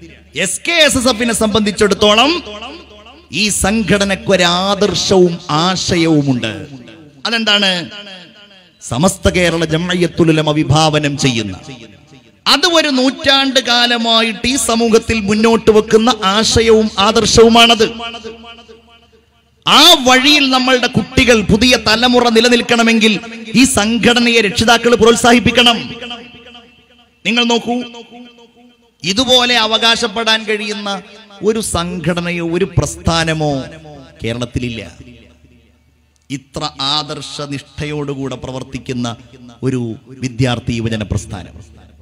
S K S S എഫിനെ സംബന്ധിച്ചിടത്തോളം ഈ സംഘടനക്കൊരാദർശവും ആശയവുമുണ്ട് അതെന്താണ് സമസ്ത കേരള ജമ്മയ്യത്തുലമ വിഭാവനം ചെയ്യുന്ന അത് ഒരു നൂറ്റാണ്ട് കാലമായിട്ട് ഈ സമൂഹത്തിൽ മുന്നോട്ട് വെക്കുന്ന ആശയവും ആദർശവുമാണത് ആ വഴിയിൽ നമ്മളുടെ കുട്ടികൾ പുതിയ തലമുറ നിലനിൽക്കണമെങ്കിൽ ഈ സംഘടനയെ രക്ഷിതാക്കൾ പ്രോത്സാഹിപ്പിക്കണം നിങ്ങൾ നോക്കൂ ഇതുപോലെ അവകാശപ്പെടാൻ കഴിയുന്ന ഒരു സംഘടനയോ ഒരു പ്രസ്ഥാനമോ കേരളത്തിലില്ല ഇത്ര ആദർശ നിഷ്ഠയോടുകൂടെ പ്രവർത്തിക്കുന്ന ഒരു വിദ്യാർത്ഥി യുവജന പ്രസ്ഥാനം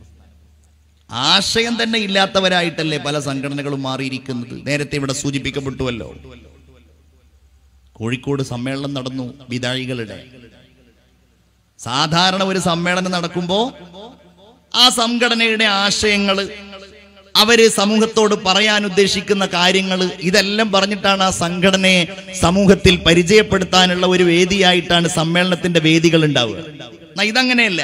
ആശയം തന്നെ ഇല്ലാത്തവരായിട്ടല്ലേ പല സംഘടനകളും മാറിയിരിക്കുന്നത് നേരത്തെ ഇവിടെ സൂചിപ്പിക്കപ്പെട്ടുവല്ലോ കോഴിക്കോട് സമ്മേളനം നടന്നു വിദായികളുടെ സാധാരണ ഒരു സമ്മേളനം നടക്കുമ്പോൾ ആ സംഘടനയുടെ ആശയങ്ങൾ അവര് സമൂഹത്തോട് പറയാൻ ഉദ്ദേശിക്കുന്ന കാര്യങ്ങൾ ഇതെല്ലാം പറഞ്ഞിട്ടാണ് ആ സംഘടനയെ സമൂഹത്തിൽ പരിചയപ്പെടുത്താനുള്ള ഒരു വേദിയായിട്ടാണ് സമ്മേളനത്തിന്റെ വേദികൾ ഉണ്ടാവുക എന്നാ ഇതങ്ങനെയല്ല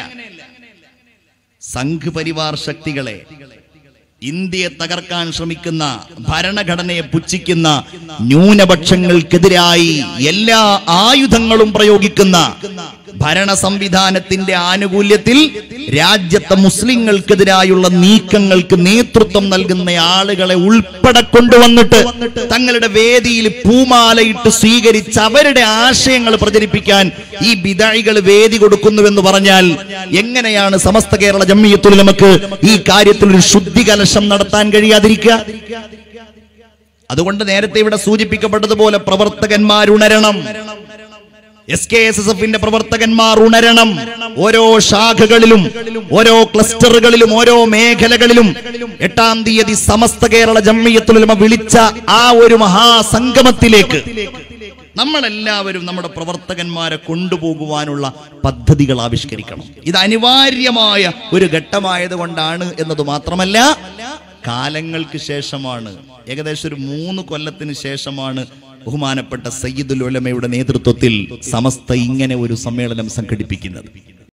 സംഘ് പരിവാർ ശക്തികളെ ഇന്ത്യയെ തകർക്കാൻ ശ്രമിക്കുന്ന ഭരണഘടനയെ പുച്ഛിക്കുന്ന ന്യൂനപക്ഷങ്ങൾക്കെതിരായി എല്ലാ ആയുധങ്ങളും പ്രയോഗിക്കുന്ന ഭരണ സംവിധാനത്തിന്റെ ആനുകൂല്യത്തിൽ രാജ്യത്തെ മുസ്ലിങ്ങൾക്കെതിരായുള്ള നീക്കങ്ങൾക്ക് നേതൃത്വം നൽകുന്ന ആളുകളെ ഉൾപ്പെടെ കൊണ്ടുവന്നിട്ട് തങ്ങളുടെ വേദിയിൽ പൂമാലയിട്ട് സ്വീകരിച്ച് അവരുടെ ആശയങ്ങൾ പ്രചരിപ്പിക്കാൻ ഈ ബിദായികൾ വേദി കൊടുക്കുന്നുവെന്ന് പറഞ്ഞാൽ എങ്ങനെയാണ് സമസ്ത കേരള ജമ്മിയത്തുൽ നമുക്ക് ഈ കാര്യത്തിൽ ഒരു ശുദ്ധി കലശം നടത്താൻ കഴിയാതിരിക്കുക അതുകൊണ്ട് നേരത്തെ ഇവിടെ സൂചിപ്പിക്കപ്പെട്ടതുപോലെ പ്രവർത്തകന്മാർ ഉണരണം എസ് കെ എസ് എസ് എഫിന്റെ പ്രവർത്തകന്മാർ ഉണരണം ഓരോ ശാഖകളിലും ഓരോ ക്ലസ്റ്ററുകളിലും ഓരോ മേഖലകളിലും എട്ടാം തീയതി സമസ്ത കേരള ജമ്മിയത്തുലമ വിളിച്ച ആ ഒരു മഹാസംഗമത്തിലേക്ക് നമ്മളെല്ലാവരും നമ്മുടെ പ്രവർത്തകന്മാരെ കൊണ്ടുപോകുവാനുള്ള പദ്ധതികൾ ആവിഷ്കരിക്കണം ഇത് അനിവാര്യമായ ഒരു ഘട്ടമായത് കൊണ്ടാണ് എന്നത് മാത്രമല്ല കാലങ്ങൾക്ക് ശേഷമാണ് ഏകദേശം ഒരു മൂന്ന് കൊല്ലത്തിന് ശേഷമാണ് ബഹുമാനപ്പെട്ട സയ്യിദുൽ ഉലമയുടെ നേതൃത്വത്തിൽ സമസ്ത ഇങ്ങനെ ഒരു സമ്മേളനം സംഘടിപ്പിക്കുന്നത്